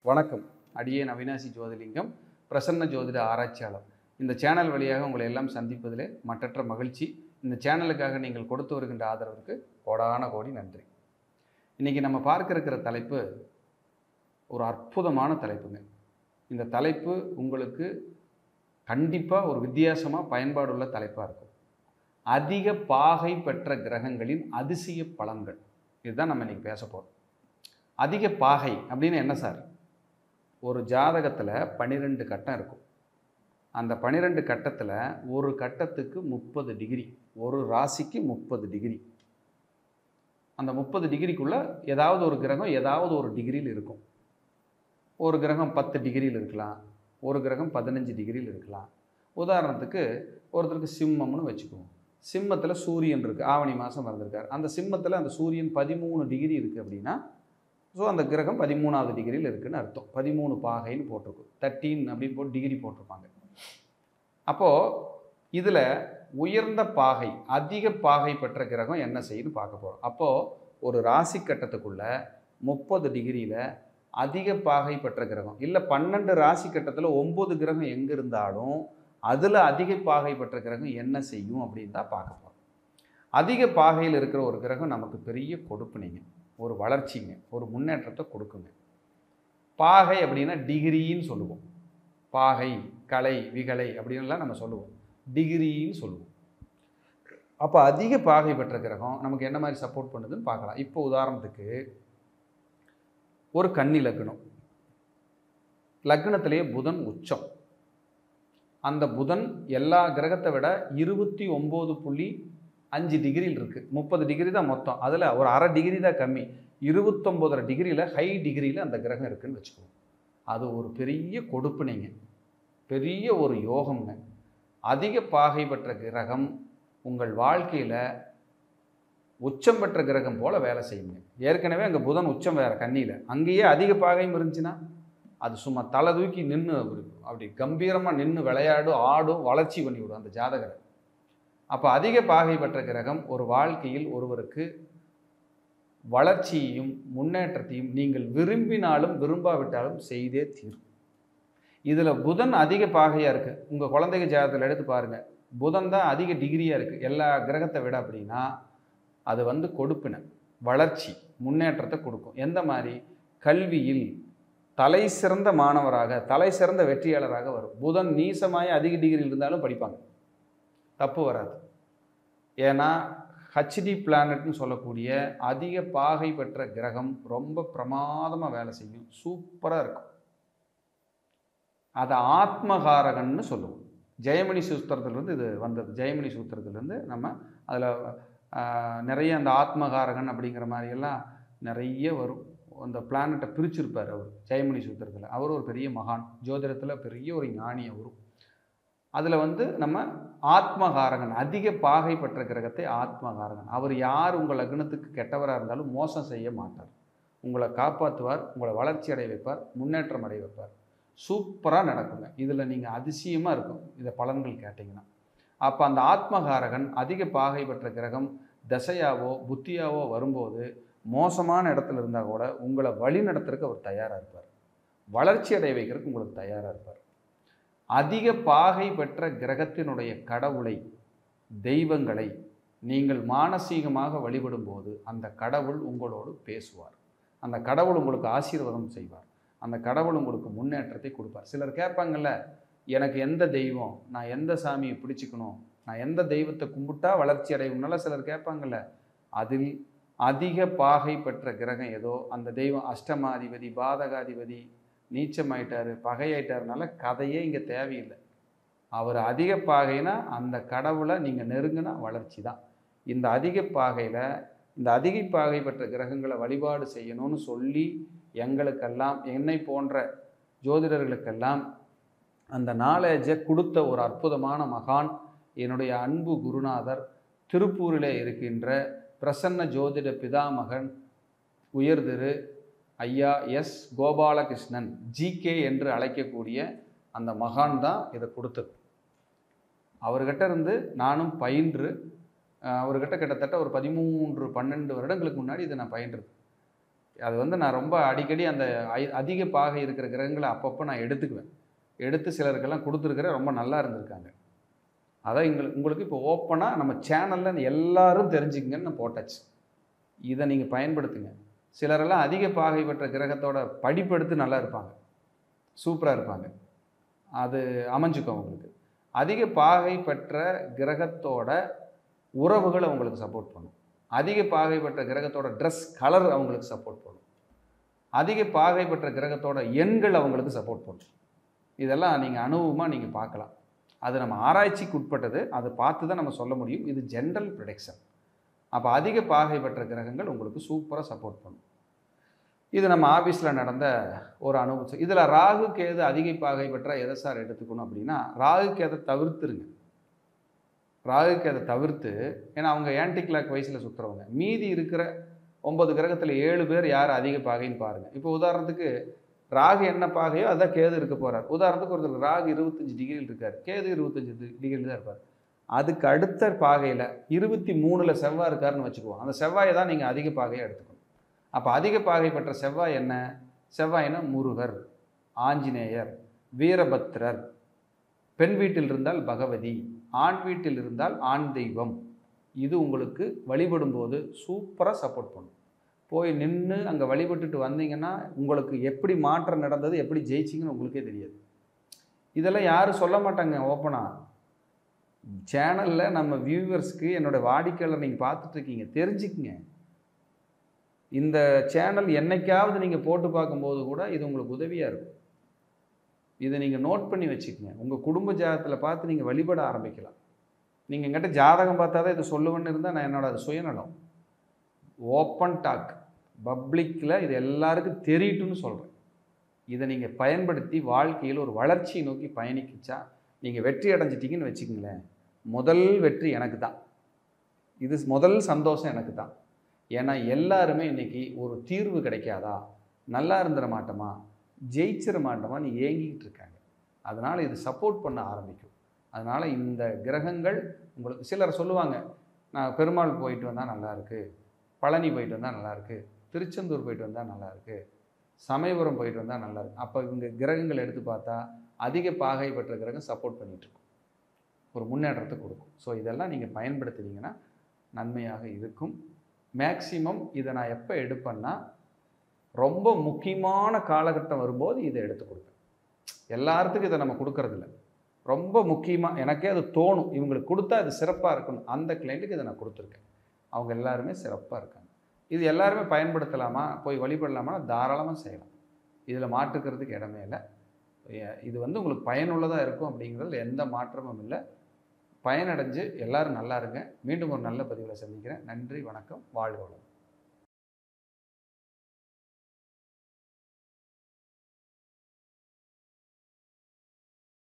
வணக்கம் அடியேன் அவினாசி ஜோதிலிங்கம் பிரசன்ன ஜோதிட ஆராய்ச்சியாளர் இந்த சேனல் வழியாக உங்களை எல்லாம் சந்திப்பதிலே மற்றற்ற மகிழ்ச்சி இந்த சேனலுக்காக நீங்கள் கொடுத்து வருகின்ற ஆதரவிற்கு கோடான கோடி நன்றி இன்றைக்கி நம்ம பார்க்க இருக்கிற தலைப்பு ஒரு அற்புதமான தலைப்புங்க இந்த தலைப்பு உங்களுக்கு கண்டிப்பாக ஒரு வித்தியாசமாக பயன்பாடுள்ள தலைப்பாக இருக்கும் அதிக பாகை பெற்ற கிரகங்களின் அதிசய பலன்கள் இதுதான் நம்ம இன்றைக்கி பேச போகிறோம் அதிக பாகை அப்படின்னு என்ன சார் ஒரு ஜாதகத்தில் பன்னிரெண்டு கட்டம் இருக்கும் அந்த பன்னிரெண்டு கட்டத்தில் ஒரு கட்டத்துக்கு முப்பது டிகிரி ஒரு ராசிக்கு முப்பது டிகிரி அந்த முப்பது டிகிரிக்குள்ளே ஏதாவது ஒரு கிரகம் ஏதாவது ஒரு டிகிரியில் இருக்கும் ஒரு கிரகம் பத்து டிகிரியில் இருக்கலாம் ஒரு கிரகம் பதினஞ்சு டிகிரியில் இருக்கலாம் உதாரணத்துக்கு ஒருத்தருக்கு சிம்மம்னு வச்சுக்குவோம் சிம்மத்தில் சூரியன் இருக்குது ஆவணி மாதம் வந்திருக்கார் அந்த சிம்மத்தில் அந்த சூரியன் பதிமூணு டிகிரி இருக்குது அப்படின்னா ஸோ அந்த கிரகம் பதிமூணாவது டிகிரியில் இருக்குன்னு அர்த்தம் பதிமூணு பாகைன்னு போட்டிருக்கும் தேர்ட்டீன் அப்படின்னு போட்டு டிகிரி போட்டிருப்பாங்க அப்போது இதில் உயர்ந்த பாகை அதிக பாகை பெற்ற கிரகம் என்ன செய்யுன்னு பார்க்க போகிறோம் அப்போது ஒரு ராசி கட்டத்துக்குள்ள முப்பது டிகிரியில் அதிக பாகை பெற்ற கிரகம் இல்லை பன்னெண்டு ராசி கட்டத்தில் ஒம்பது கிரகம் எங்கே இருந்தாலும் அதில் அதிக பாகை பெற்ற கிரகம் என்ன செய்யும் அப்படின்னு தான் பார்க்க போகிறோம் அதிக பாகையில் இருக்கிற ஒரு கிரகம் நமக்கு பெரிய கொடுப்பினைங்க ஒரு வளர்ச்சிங்க ஒரு முன்னேற்றத்தை கொடுக்குங்க பாகை அப்படின்னா டிகிரின்னு சொல்லுவோம் பாகை கலை விகலை அப்படின்லாம் நம்ம சொல்லுவோம் டிகிரின்னு சொல்லுவோம் அப்போ அதிக பாகை பெற்ற கிரகம் நமக்கு என்ன மாதிரி சப்போர்ட் பண்ணுதுன்னு பார்க்கலாம் இப்போ உதாரணத்துக்கு ஒரு கன்னி லக்னம் லக்னத்திலேயே புதன் உச்சம் அந்த புதன் எல்லா கிரகத்தை விட இருபத்தி ஒம்பது புள்ளி அஞ்சு டிகிரியில் இருக்குது முப்பது டிகிரி தான் மொத்தம் அதில் ஒரு அரை டிகிரி தான் கம்மி இருபத்தொம்போதரை டிகிரியில் ஹை டிகிரியில் அந்த கிரகம் இருக்குதுன்னு வச்சுக்குவோம் அது ஒரு பெரிய கொடுப்பினைங்க பெரிய ஒரு யோகம்ங்க அதிக பாகை பெற்ற கிரகம் உங்கள் வாழ்க்கையில் உச்சம் பெற்ற கிரகம் போல் வேலை செய்யுங்க ஏற்கனவே அங்கே புதன் உச்சம் வேறு கண்ணியில் அங்கேயே அதிக பாகையும் இருந்துச்சுன்னா அது சும்மா தலை தூக்கி நின்று அப்படி கம்பீரமாக நின்று விளையாடும் ஆடும் வளர்ச்சி பண்ணிவிடும் அந்த ஜாதகரை அப்போ அதிக பாகை பெற்ற கிரகம் ஒரு வாழ்க்கையில் ஒருவருக்கு வளர்ச்சியையும் முன்னேற்றத்தையும் நீங்கள் விரும்பினாலும் விரும்பாவிட்டாலும் செய்தே தீரும் இதில் புதன் அதிக பாகையாக இருக்குது உங்கள் குழந்தைங்க ஜாதகத்தில் எடுத்து பாருங்கள் புதன் தான் அதிக டிகிரியாக இருக்குது எல்லா கிரகத்தை விட அப்படின்னா அது வந்து கொடுப்பின வளர்ச்சி முன்னேற்றத்தை கொடுக்கும் எந்த மாதிரி கல்வியில் தலை சிறந்த மாணவராக தலை சிறந்த வெற்றியாளராக வரும் புதன் நீசமாய் அதிக டிகிரியில் இருந்தாலும் படிப்பாங்க தப்பு வராது ஏன்னா ஹச்டி பிளானட்னு சொல்லக்கூடிய அதிக பாகை பெற்ற கிரகம் ரொம்ப பிரமாதமாக வேலை செய்யும் சூப்பராக இருக்கும் அதை ஆத்மகாரகன்னு சொல்லுவோம் ஜெயமணி சூத்திரத்திலிருந்து இது வந்தது ஜெயமணி சூத்திரத்திலேருந்து நம்ம அதில் நிறைய அந்த ஆத்மகாரகன் அப்படிங்கிற மாதிரியெல்லாம் நிறைய வரும் அந்த பிளானட்டை பிரிச்சிருப்பார் அவர் ஜெயமணி சூத்திரத்தில் அவர் ஒரு பெரிய மகான் ஜோதிடத்தில் பெரிய ஒரு ஞானி அவரும் அதில் வந்து நம்ம ஆத்மகாரகன் அதிக பாகை பெற்ற கிரகத்தை ஆத்மகாரகன் அவர் யார் உங்கள் லக்னத்துக்கு கெட்டவராக இருந்தாலும் மோசம் செய்ய மாட்டார் உங்களை காப்பாற்றுவார் உங்களை வளர்ச்சி அடைய வைப்பார் முன்னேற்றம் அடைய வைப்பார் சூப்பராக நடக்குங்க இதில் நீங்கள் அதிசயமாக இருக்கும் இதை பலன்கள் கேட்டிங்கன்னா அப்போ அந்த ஆத்மகாரகன் அதிக பாகை பெற்ற கிரகம் தசையாவோ புத்தியாவோ வரும்போது மோசமான இடத்துல இருந்தால் கூட உங்களை வழி நடத்துறதுக்கு அவர் தயாராக இருப்பார் வளர்ச்சி அடைய வைக்கிறதுக்கு உங்களுக்கு தயாராக இருப்பார் அதிக பாகை பெற்ற கிரகத்தினுடைய கடவுளை தெய்வங்களை நீங்கள் மானசீகமாக வழிபடும்போது அந்த கடவுள் உங்களோடு பேசுவார் அந்த கடவுள் உங்களுக்கு ஆசீர்வாதம் செய்வார் அந்த கடவுள் உங்களுக்கு முன்னேற்றத்தை கொடுப்பார் சிலர் கேட்பாங்கல்ல எனக்கு எந்த தெய்வம் நான் எந்த சாமியை பிடிச்சிக்கணும் நான் எந்த தெய்வத்தை கும்பிட்டா வளர்ச்சி அடையும்னால சிலர் கேட்பாங்கல்ல அதில் அதிக பாகை பெற்ற கிரகம் ஏதோ அந்த தெய்வம் அஷ்டமாதிபதி பாதகாதிபதி நீச்சமாயிட்டார் பகையாயிட்டாருனால கதையே இங்கே தேவையில்லை அவர் அதிக பாகைனா அந்த கடவுளை நீங்கள் நெருங்கினா வளர்ச்சி தான் இந்த அதிக பாகையில் இந்த அதிக பாகை பெற்ற கிரகங்களை வழிபாடு செய்யணும்னு சொல்லி எங்களுக்கெல்லாம் என்னை போன்ற ஜோதிடர்களுக்கெல்லாம் அந்த நாலேஜை கொடுத்த ஒரு அற்புதமான மகான் என்னுடைய அன்பு குருநாதர் திருப்பூரில் இருக்கின்ற பிரசன்ன ஜோதிட பிதாமகன் உயர்திரு ஐயா எஸ் கோபாலகிருஷ்ணன் ஜிகே என்று அழைக்கக்கூடிய அந்த மகான் தான் இதை கொடுத்தது அவர்கிட்ட இருந்து நானும் பயின்று அஹ், அவர்கிட்ட கிட்டத்தட்ட ஒரு பதிமூன்று பன்னெண்டு வருடங்களுக்கு முன்னாடி இதை நான் பயின்றது அது வந்து நான் ரொம்ப அடிக்கடி அந்த ஐ- அதிக பாகை இருக்கிற கிரகங்களை அப்பப்போ நான் எடுத்துக்குவேன் எடுத்து சிலருக்கெல்லாம் கொடுத்துருக்கிறேன் ரொம்ப நல்லா இருந்திருக்காங்க அதான் எங்களுக்கு உங்களுக்கு இப்போ ஓப்பனாக நம்ம சேனலில் எல்லாரும் தெரிஞ்சுக்கங்கன்னு நான் போட்டாச்சு இதை நீங்கள் பயன்படுத்துங்க சிலரெல்லாம் அதிக பாகை பெற்ற கிரகத்தோட படிப்பெடுத்து நல்லா இருப்பாங்க சூப்பராக இருப்பாங்க அது அமைஞ்சுக்கும் உங்களுக்கு அதிக பாகை பெற்ற கிரகத்தோட உறவுகள் அவங்களுக்கு சப்போர்ட் பண்ணும் அதிக பாகை பெற்ற கிரகத்தோட ட்ரெஸ் கலர் அவங்களுக்கு சப்போர்ட் பண்ணும் அதிக பாகை பெற்ற கிரகத்தோட எண்கள் அவங்களுக்கு சப்போர்ட் பண்ணும் இதெல்லாம் நீங்கள் அனுபவமாக நீங்கள் பார்க்கலாம் அது நம்ம ஆராய்ச்சிக்கு உட்பட்டது அதை பார்த்து தான் நம்ம சொல்ல முடியும் இது ஜென்ரல் ப்ரிடிக்ஷன் அப்போ அதிக பாகை பெற்ற கிரகங்கள் உங்களுக்கு சூப்பராக சப்போர்ட் பண்ணும் இது நம்ம ஆஃபீஸில் நடந்த ஒரு அனுபவம் இதில் ராகு கேது அதிக பாகை பெற்ற எதை சார் எடுத்துக்கணும் அப்படின்னா ராகு கேதை தவிர்த்துருங்க ராகு கேதை தவிர்த்து ஏன்னா அவங்க ஆன்டி கிளாக் வயசில் சுற்றுறவங்க மீதி இருக்கிற ஒன்பது கிரகத்தில் ஏழு பேர் யார் அதிக பாகைன்னு பாருங்கள் இப்போ உதாரணத்துக்கு ராகு என்ன பாகையோ அதான் கேது இருக்க போகிறார் உதாரணத்துக்கு ஒருத்தர் ராகு இருபத்தஞ்சு டிகிரியில் இருக்கார் கேது இருபத்தஞ்சு டிகிரியில் தான் இருப்பார் அதுக்கு அடுத்த பாகையில் இருபத்தி மூணில் செவ்வாய் இருக்காருன்னு வச்சுக்குவோம் அந்த செவ்வாயை தான் நீங்கள் அதிக பாகையை எடுத்துக்கணும் அப்போ அதிக பாகை பெற்ற செவ்வாய் என்ன செவ்வாய்னா முருகர் ஆஞ்சநேயர் வீரபத்ரர் பெண் வீட்டில் இருந்தால் பகவதி ஆண் வீட்டில் இருந்தால் ஆண் தெய்வம் இது உங்களுக்கு வழிபடும் போது சூப்பராக சப்போர்ட் பண்ணும் போய் நின்று அங்கே வழிபட்டுட்டு வந்தீங்கன்னா உங்களுக்கு எப்படி மாற்றம் நடந்தது எப்படி ஜெயிச்சிங்கன்னு உங்களுக்கே தெரியாது இதெல்லாம் யாரும் சொல்ல மாட்டாங்க ஓப்பனாக சேனலில் நம்ம வியூவர்ஸ்க்கு என்னோட வாடிக்கையாளர் நீங்கள் பார்த்துட்டு இருக்கீங்க தெரிஞ்சுக்குங்க இந்த சேனல் என்னைக்காவது நீங்கள் போட்டு பார்க்கும்போது கூட இது உங்களுக்கு உதவியாக இருக்கும் இதை நீங்கள் நோட் பண்ணி வச்சுக்கோங்க உங்கள் குடும்ப ஜாதகத்தில் பார்த்து நீங்கள் வழிபட ஆரம்பிக்கலாம் நீங்கள் எங்கிட்ட ஜாதகம் பார்த்தா தான் இதை சொல்லுவேன்னு இருந்தால் நான் என்னோட அது சுயநலம் ஓப்பன் டாக் பப்ளிக்கில் இது எல்லாருக்கும் தெரியட்டும்னு சொல்கிறேன் இதை நீங்கள் பயன்படுத்தி வாழ்க்கையில் ஒரு வளர்ச்சியை நோக்கி பயணிக்கிச்சா நீங்கள் வெற்றி அடைஞ்சிட்டீங்கன்னு வச்சுக்கங்களேன் முதல் வெற்றி எனக்கு தான் இது முதல் சந்தோஷம் எனக்கு தான் ஏன்னா எல்லாருமே இன்னைக்கு ஒரு தீர்வு கிடைக்காதா நல்லா இருந்துட மாட்டோமா ஜெயிச்சிட மாட்டோமான்னு ஏங்கிக்கிட்டு இருக்காங்க அதனால் இது சப்போர்ட் பண்ண ஆரம்பிக்கும் அதனால் இந்த கிரகங்கள் உங்களுக்கு சிலர் சொல்லுவாங்க நான் பெருமாள் போயிட்டு வந்தால் நல்லா இருக்கு பழனி போயிட்டு வந்தால் நல்லா இருக்கு திருச்செந்தூர் போயிட்டு வந்தால் நல்லா இருக்கு சமயபுரம் போயிட்டு வந்தால் நல்லா இருக்கு அப்போ இவங்க கிரகங்கள் எடுத்து பார்த்தா அதிக பாகை பெற்ற கிரகம் சப்போர்ட் பண்ணிட்டு இருக்கும் ஒரு முன்னேற்றத்தை கொடுக்கும் ஸோ இதெல்லாம் நீங்கள் பயன்படுத்துனீங்கன்னா நன்மையாக இருக்கும் மேக்சிமம் இதை நான் எப்போ எடுப்பேன்னா ரொம்ப முக்கியமான காலகட்டம் வரும்போது இதை எடுத்து கொடுப்பேன் எல்லாத்துக்கும் இதை நம்ம கொடுக்கறதில்ல ரொம்ப முக்கியமாக எனக்கே அது தோணும் இவங்களுக்கு கொடுத்தா அது சிறப்பாக இருக்கணும் அந்த கிளைண்ட்டுக்கு இதை நான் கொடுத்துருக்கேன் அவங்க எல்லாருமே சிறப்பாக இருக்காங்க இது எல்லாருமே பயன்படுத்தலாமா போய் வழிபடலாமா தாராளமாக செய்யலாம் இதில் மாற்றுக்கிறதுக்கு இடமே இல்லை எ- இது வந்து உங்களுக்கு பயனுள்ளதாக இருக்கும் அப்படிங்கிறதுல எந்த மாற்றமும் இல்லை பயனடைஞ்சு எல்லாரும் நல்லா இருங்க மீண்டும் ஒரு நல்ல பதிவில் சந்திக்கிறேன் நன்றி வணக்கம் வாழ்க வளம்